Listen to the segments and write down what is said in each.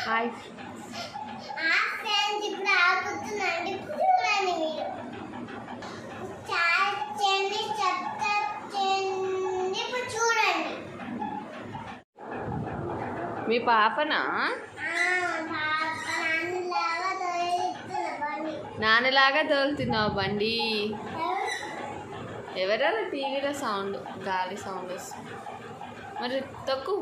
Hi ఆ friends ఇప్పుడు ఆపుతుందండి ఇప్పుడు చూడండి మీరు చాలా చేయండి సబ్స్క్రైబ్ చేయండి ఇప్పుడు చూడండి మీ పాపనా ఆ, పాప నాన్నలాగా తోలుతున్న బండి నాన్నలాగా తోలుతున్నావు బండి ఎవరా టీవీలో సౌండ్ గాలి సౌండ్ వస్తుంది మరి తక్కువ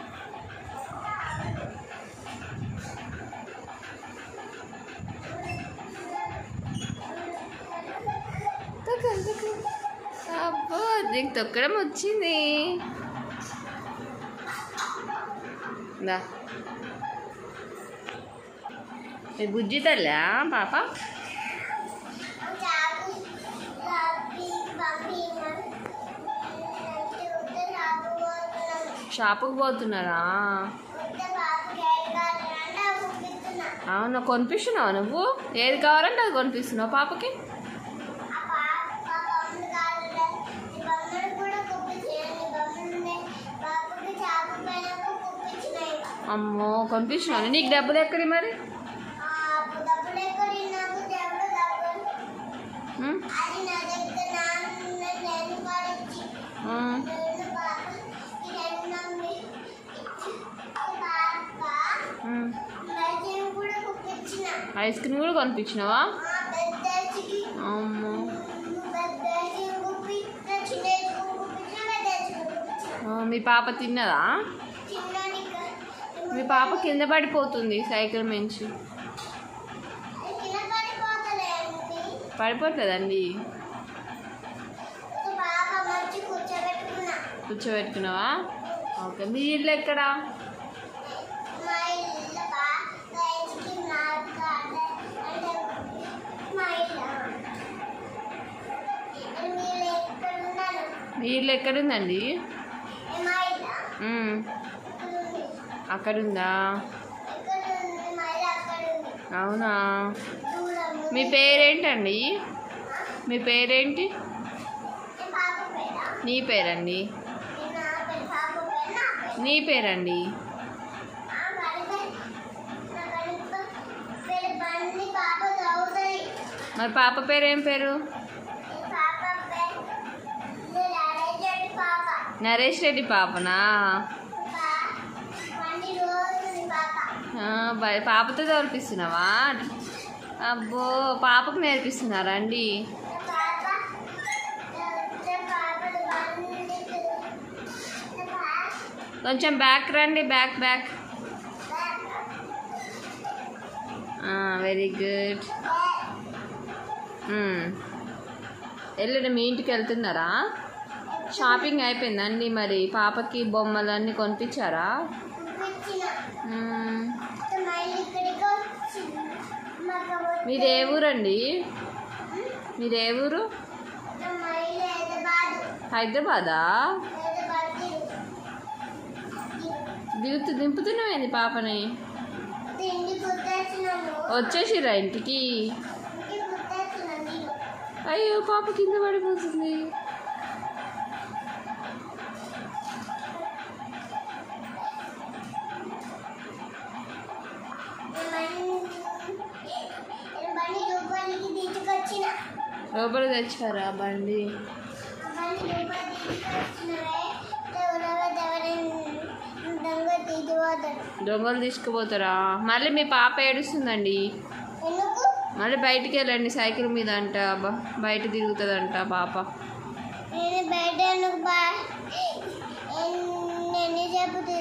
తొక్కలు, తొక్కలు. అబ్బో నీకు తొక్కడం వచ్చింది దా మీ బుజ్జి తల్లా పాప చాకు రబ్బీ బంబీ ఉత్త రాబోతున్నాను షాపుకి పోతున్నారా ఉత్త బాబు కేకాలంటే పంపిస్తున్నా అవునా కొనిపిస్తున్నావా నువ్వు ఏది కావాలంటే అది కొనిపిస్తున్నావు పాపకి ఆ పాప బొమ్మలు కావాలంటే ఈ బొమ్మలు కూడా కుప్పించేయండి బొమ్మలు బాబుకి చాకు పైన కుప్పించినాయి అమ్మో కొనిపిస్తున్నావు నీకు డబ్బులు ఎక్కడి మరి డబ్బులు ఎక్కడ నాకు దేవుడు డబ్బులు ఉం? అది నా దగ్గర నాన్న నేను పడిచి ఉం. నేను బాబు ఈ రెండు నమ్మి పాప ఉం. వైద్యం కూడా కుప్పించిన ఐస్ క్రీమ్ కూడా కొనిపించినావా ఆ పెద్దకి అమ్మో పెద్దకి కుప్పి చిన్న కుప్పించిన పెద్దకి కుప్పించిన ఆ, మీ పాప తిన్నదా చిన్నకి మీ పాప కింద పడిపోతుంది సైకిల్ మించి కింద పడిపోతలేండి పడిపోతుందండి పాప మంచి కూర్చోబెట్టుకున్నా కూర్చోబెట్టుకున్నావా ఓకే మీ ఇల్లు ఎక్కడా మా ఇల్లు బయటికి నాకు అంటే మా ఇల్లు మీరు ఎక్కడ ఉన్నారు మీ ఇల్లు ఎక్కడుందండి మా ఇల్లు ఉం. ఇక్కడ ఉంది అక్కడుందా ఎక్కడ ఉంది మా ఇల్లు అక్కడ ఉంది అవునా దూరం ఉంది. మీ పేరేంటండి మీ పేరేంటి ఏ పాప పేరా నీ పేరండి ఏ నా పేరు పాప పేరు నా పేరు నీ పేరండి ఆ బండి నా బండి పేరు బండి పాప చదువుతుంది మరి పాప పేరు ఏం పేరు ఈ పాప పేరు ఇది రాజేశ్వరి పాప నరేష్ రెడ్డి పాపనా పా- బండి రోజు ఉంది పాప ఆ, బ- పాపతో తోలిపిస్తున్నావా అబ్బో పాపకు నేర్పిస్తున్నారా అండి పాప వచ్చే పాపలు బండి కొంచెం బ్యాక్ రండి బ్యాక్ బ్యాక్ వెరీ గుడ్ వెళ్ళండి మీ ఇంటికి వెళ్తున్నారా షాపింగ్ అయిపోయిందండి మరి పాపకి బొమ్మలన్నీ కొనిపించారా పంపించిన మ్మ్. మళ్ళీ ఇక్కడికి వచ్చింది మాకు మీది ఏ ఊరండి మీది ఏ ఊరు మళ్ళీ హైదరాబాద్ హైదరాబాదా హైదరాబాద్ దిగుతూ దింపుతున్నామేంది పాపని తిండి కుట్టేసినాము వచ్చేసిరా ఇంటికి ఇంటికి కుట్టేసినాను నేను అయ్యో పాప కింద పడిపోతుంది బండి రూపాయలకి తీసుకొచ్చిన లోపల తెచ్చారా బండి బండి రూపాయలు తీసుకొచ్చినవే ఎవరెవరు ఎవరైనా దొంగ తీసిపోతాడు దొంగలు తీసుకుపోతారా మళ్ళీ మీ పాప ఏడుస్తుందండి ఎందుకు మళ్ళీ బయటికి వెళ్ళండి సైకిల్ మీద అంట బ- బయట తిరుగుతుందంట పాప నేను బయట ఎందుకు బా ఎన్ని చెబుతుంది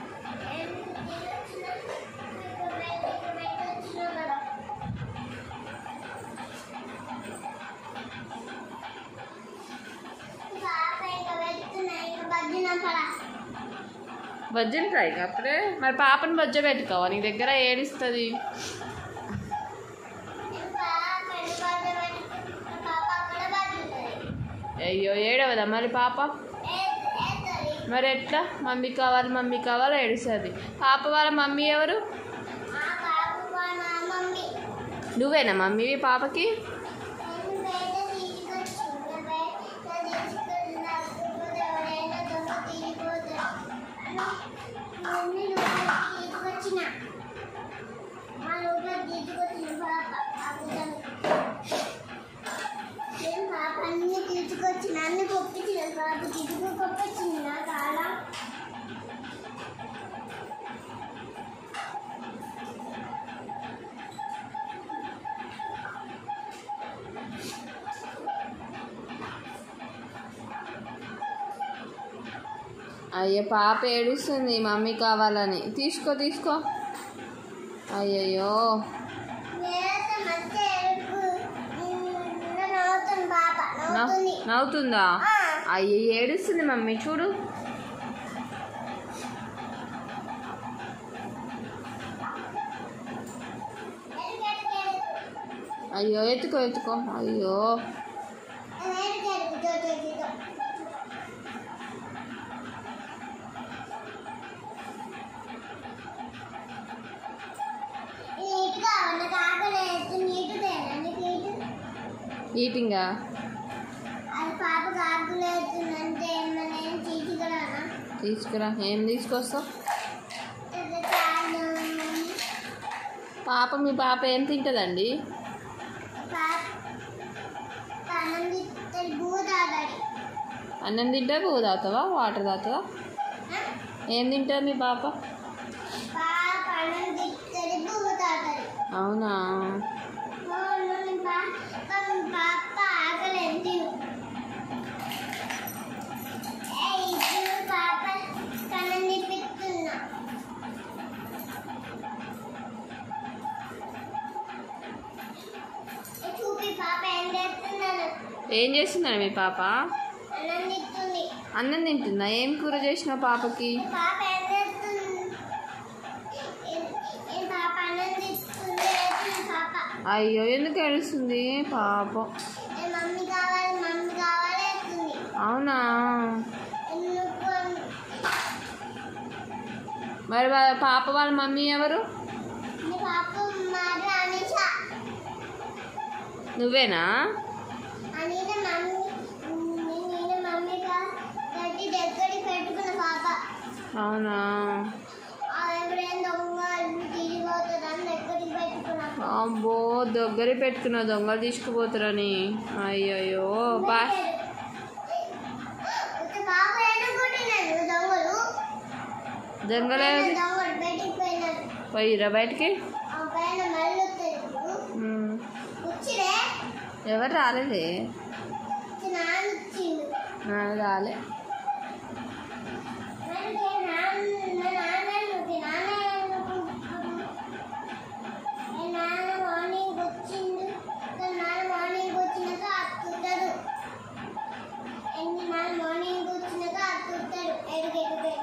బజ్జీలు ఫ్రై అప్పుడే మరి పాపని బజ్జ పెట్టుకోవా నీ దగ్గర ఏడుస్తుంది అయ్యో ఏడవదా మరి పాప మరి ఎట్లా మమ్మీ కావాలి మమ్మీ కావాలి ఏడుస్తుంది పాప వాళ్ళ మమ్మీ ఎవరు మమ్మీ నువ్వేనా మమ్మీ పాపకి నేను బయట తీసుకొచ్చింది బయట తీసుకున్నప్పుడు ఎవరైనా దొంగ తీరిపోతారు మమ్మీ తీసుకొచ్చిన ఆ లోపల తీసుకొచ్చిన పాప ఆపుతాను నేను పాప అన్ని తీసుకొచ్చిన అన్ని పంపించిన పాప తీసుకు పంపించింది నా కాడ అయ్యో పాప ఏడుస్తుంది మమ్మీ కావాలని తీసుకో తీసుకో అయ్యయ్యో నేనైతే మంచిగా ఎరుపు నవ్వుతుంది పాప నవ్- నవ్వుతుంది నవ్వుతుందా ఆ. అయ్యో ఏడుస్తుంది మమ్మీ చూడు ఎరుపు ఎరుపు ఎరుపు అయ్యో ఎత్తుకో ఎత్తుకో అయ్యో ఎరుపు ఎరుపు దో దో దో దో. నీట్గా నాకు ఆకలి వేస్తుంది నీటుదేనా నీకు నీటు ఈటింగా అది పాపకు ఆకలి వేస్తుందంటే ఏమన్నా ఏం తీసుకురానా తీసుకురా ఏం తీసుకొస్తావు ఇది చాలు పాప మీ పాప ఏం తింటుందండి పాప తనంది భూతాగడి అన్నం తింటే పువ్వు తాగుతావా వాటర్ తాగుతావా ఏం తింటుంది మీ పాప పాప అన్నం తిట్టది భూతాగడి అవునా పాప ఆకలి ఎంత ఇప్పుడు పాప కన్నం తిప్పిస్తున్నా ఏ చూపి పాప ఏం చేస్తున్నాను ఏం చేస్తుందండి మీ పాప అన్నం తిస్తుంది అన్నం తింటుందా ఏం కూర చేసినావు పాపకి పాప ఏం చేస్తుంది ఏ- ఏ పాప అన్నం తిస్తుంది ఏడుస్తుంది పాప అయ్యో ఎందుకు ఏడుస్తుంది పాపం ఏ మమ్మీ కావాలి మమ్మీ కావాలి వేస్తుంది అవునా ఎందుకు అని మరి వాళ్ళ పాప వాళ్ళ మమ్మీ ఎవరు నీ పాప మరి అనిష నువ్వేనా అనిన మమ్మీ నేను మమ్మీ గట్టి దగ్గరికి పెట్టుకున్న పాప అవునా ఆ ఎవరైనా దొంగ తిరిగిపోతుంది అని దగ్గరికి పెట్టుకున్నా అబ్బో దగ్గర పెట్టుకున్న దొంగలు తీసుకుపోతారని అయ్యయ్యో బా పాప ఎన్నుకుంటున్నాడు దొంగలు దొంగలే దొంగలు బయటికి పోయినాడు పోయిరా బయటికి ఆ పైన మళ్ళీ వస్తుంది ఇప్పుడు ఉమ్. వచ్చిరే ఎవరు రాలేదే నాన్న వచ్చిండు ఆ, రాలే మరి నాన్న నాన్న నువ్వు నాన్న అనుకుంటున్నాడు నాన్న మార్నింగ్ వచ్చిండు నాన్న మార్నింగ్ వచ్చినాక అత్తుతాడు ఎన్ని నాన్న మార్నింగ్ వచ్చినాక అత్తుతాడు ఎడుగెడుగు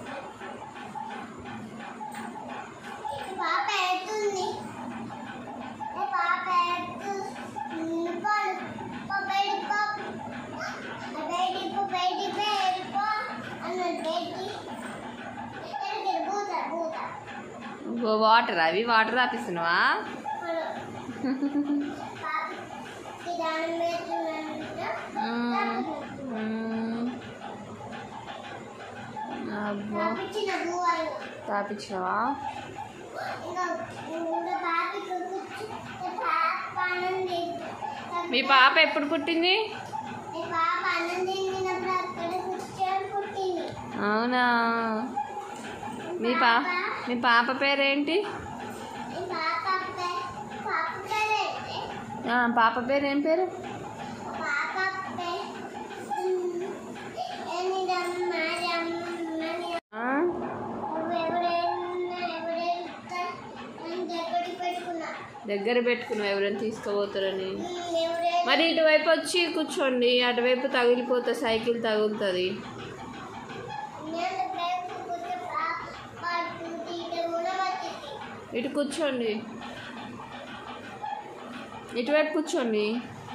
పాప ఎత్తుంది ఏ పాప ఎత్తు పాడు బయటికి పో బయటికి పో బయటికి పో వెళ్ళిపో అన్నాడు బయటికి ఎడుగెడు భూత భూత ఓ, వాటర్ అవి వాటర్ తాపిస్తున్నావా పాపకి దానం పెడుతున్నాడు ఉమ్. అబ్బో పాపించిన భూవాలు తాపించావా ఇంకా ఇంకా పాపికి కూర్చు పాప ఆనంది మీ పాప ఎప్పుడు పుట్టింది ఈ పాప అన్నం తిన్నప్పుడు అక్కడ కూర్చొని పుట్టింది అవునా మీ పా మీ పాప పేరేంటి ఈ పాప పే- పాప పేరేంటి? ఆ, పాప పేరు ఏం పేరు పాప పే- ఉమ్, ఏంటిదమ్మా, అది అమ్మని ఆ? ఎవరెవరైనా ఎవరెవరైనా నేను దగ్గరికి పెట్టుకున్నా దగ్గర పెట్టుకున్నావు ఎవరైనా తీసుకుపోతారని ఉమ్, ఎవరైనా మరి ఇటువైపు వచ్చి కూర్చోండి అటువైపు తగిలిపోతే సైకిల్ తగులుతుంది నేను బ్రేక్ కూర్చో పాటు తీట కూడా వచ్చింది ఇటు కూర్చోండి ఇటువైపు కూర్చోండి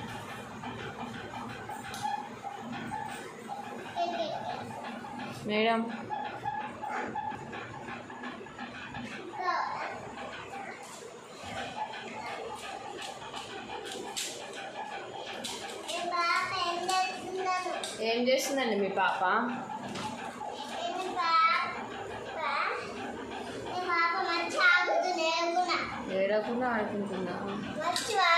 మేడం ఏ పాప ఏం చేస్తున్నాను ఏం చేస్తుందండి మీ పాప ఏమి పాప ఏ పాప మంచి ఆగుతుంది నేను కూడా ఏడ ఆడుకుంటుందా ఆడుకుంటుందా మంచివా